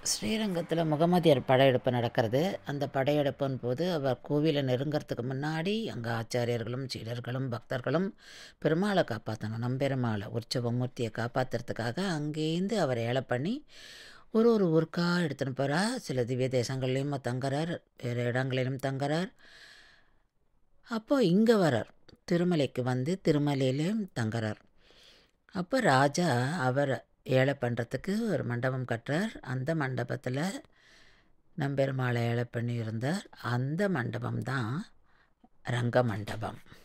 ஸ்ரீரங்கத்தில் முகமதியர் படையெடுப்பு நடக்கிறது அந்த படையெடுப்பின் போது அவர் கோவிலை நெருங்கிறதுக்கு முன்னாடி அங்கே ஆச்சாரியர்களும் சீடர்களும் பக்தர்களும் பெருமாளை காப்பாற்றணும் நம்பெருமாளை உற்சவமூர்த்தியை காப்பாற்றுறதுக்காக அங்கேருந்து அவர் ஏழை பண்ணி ஒரு ஒரு ஊருக்கா எடுத்துன்னு போகிறா சில திவ்ய தேசங்கள்லேயும் தங்குறார் வேறு இடங்களிலும் தங்குறார் அப்போ இங்கே வரார் திருமலைக்கு வந்து திருமலையிலையும் தங்குறார் அப்போ ராஜா அவர் ஏழை பண்ணுறதுக்கு ஒரு மண்டபம் கட்டுறார் அந்த மண்டபத்தில் நம்பெருமாளை ஏழை பண்ணி இருந்தார் அந்த மண்டபம் தான் ரங்க மண்டபம்